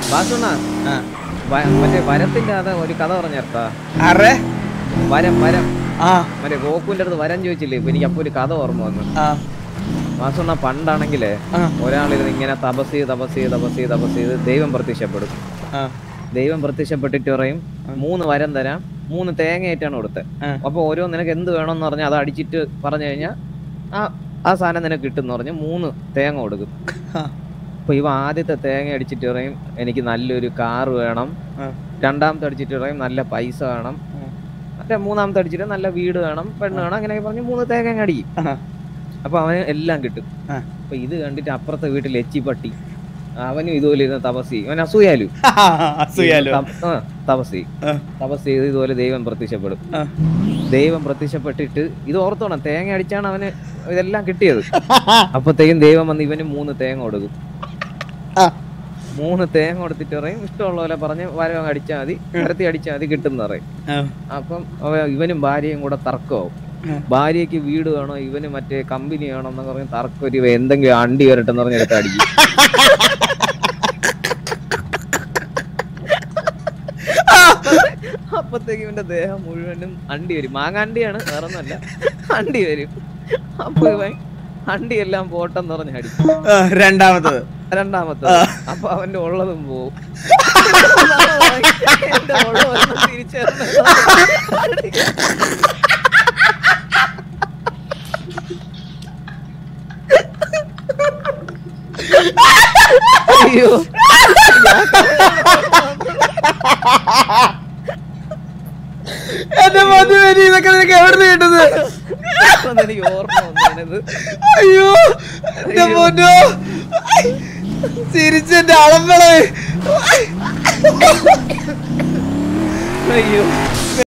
വാസുണ്ണ ആ. മറ്റേ വരത്തിന്റെ അത് ഒരു കഥ പറഞ്ഞേർത്താ ആരെ വരം വരം ആ മറ്റേ ഗോകുവിന്റെ അടുത്ത് വരം ചോദിച്ചില്ലേ ഇപ്പൊ എനിക്ക് അപ്പൊ ഒരു കഥ ഓർമ്മ വന്നു ആ വാസുണ്ണ പണ്ടാണെങ്കിലേ ആ. ഒരാളിരുന്ന് ഇങ്ങനെ തപസ് ചെയ്ത് തപസ് ചെയ്ത് തപസ് ചെയ്ത് തപസ് ചെയ്ത് ദൈവം പ്രത്യക്ഷപ്പെടും ആ ദൈവം പ്രത്യക്ഷപ്പെട്ടിട്ട് പറയും മൂന്ന് വരം തരാം മൂന്ന് തേങ്ങയായിട്ടാണ് കൊടുത്തത് ആ. അപ്പൊ ഓരോ നിനക്ക് എന്ത് വേണമെന്ന് പറഞ്ഞാൽ അത് അടിച്ചിട്ട് പറഞ്ഞു കഴിഞ്ഞാൽ ആ ആ സാധനം നിനക്ക് കിട്ടും പറഞ്ഞ് മൂന്ന് തേങ്ങ കൊടുക്കും ആ. അപ്പൊ ഇവ ആദ്യത്തെ തേങ്ങ അടിച്ചിട്ട് പറയും എനിക്ക് നല്ലൊരു കാറ് വേണം ആ. രണ്ടാമത്തെ അടിച്ചിട്ട് പറയും നല്ല പൈസ വേണം ആ. മറ്റേ മൂന്നാമത്തെ അടിച്ചിട്ട് നല്ല വീട് വേണം പെണ്ണ് വേണം അങ്ങനെ പറഞ്ഞ് മൂന്ന് തേങ്ങ അങ്ങ് അടിക്കും ആ. അപ്പൊ അവന് എല്ലാം കിട്ടും ആ. അപ്പൊ ഇത് കണ്ടിട്ട് അപ്പുറത്തെ വീട്ടിൽ എച്ചിപ്പട്ടി അവനും ഇതുപോലെ ഇരുന്ന് തപസ് ചെയ്യും അവൻ അസൂയാലു അസൂയാലോ തപ- ആ, തപസ് ചെയ്യും ആ. തപസ് ചെയ്ത് ഇതുപോലെ ദൈവം പ്രത്യക്ഷപ്പെടും ആ. ദൈവം പ്രത്യക്ഷപ്പെട്ടിട്ട് ഇത് ഓർത്തോണം തേങ്ങ അടിച്ചാണ് അവന് ഇതെല്ലാം കിട്ടിയത് അപ്പത്തേക്കും ദൈവം വന്ന് ഇവന് മൂന്ന് തേങ്ങ കൊടുക്കും ആ. മൂന്ന് തേങ്ങ കൊടുത്തിട്ട് പറയും ഇഷ്ടമുള്ള പോലെ പറഞ്ഞ് വരം അടിച്ചാൽ മതി നിരത്തി അടിച്ചാൽ മതി കിട്ടും പറയും ആ. അപ്പം അവ- ഇവനും ഭാര്യയും കൂടെ തർക്കമാവും ആ. ഭാര്യയ്ക്ക് വീട് വേണോ ഇവന് മറ്റേ കമ്പനി വേണോ എന്നൊക്കെ പറഞ്ഞ് തർക്കം ഒരു എന്തെങ്കിലും അണ്ടി വരട്ടെന്ന് പറഞ്ഞ് എടുത്ത് അടിക്കും അപ്പത്തേക്ക് ഇവന്റെ ദേഹം മുഴുവനും അണ്ടി വരും മാങ്ങാണ്ടിയാണ് വേറൊന്നല്ല അണ്ടി വരും അപ്പൊ ഇവൻ അണ്ടി എല്ലാം പോട്ടെന്ന് പറഞ്ഞ് അടിക്കും ആ, രണ്ടാമത്തത് രണ്ടാമത്തെ അപ്പൊ അവന്റെ ഉള്ളതും പോവും എന്റെ ഉള്ളതൊന്നും തിരിച്ചു അയ്യോ എന്റെ മധുവരി ഇതൊക്കെ നിനക്ക് എവിടെ നിന്ന് കിട്ടുന്നത് ഇതൊന്നും എനിക്ക് ഓർമ്മ വന്നത് അയ്യോ എന്റെ പൊന്നോ ചിരിച്ചെന്റെ അളമ്പളേ അയ്യോ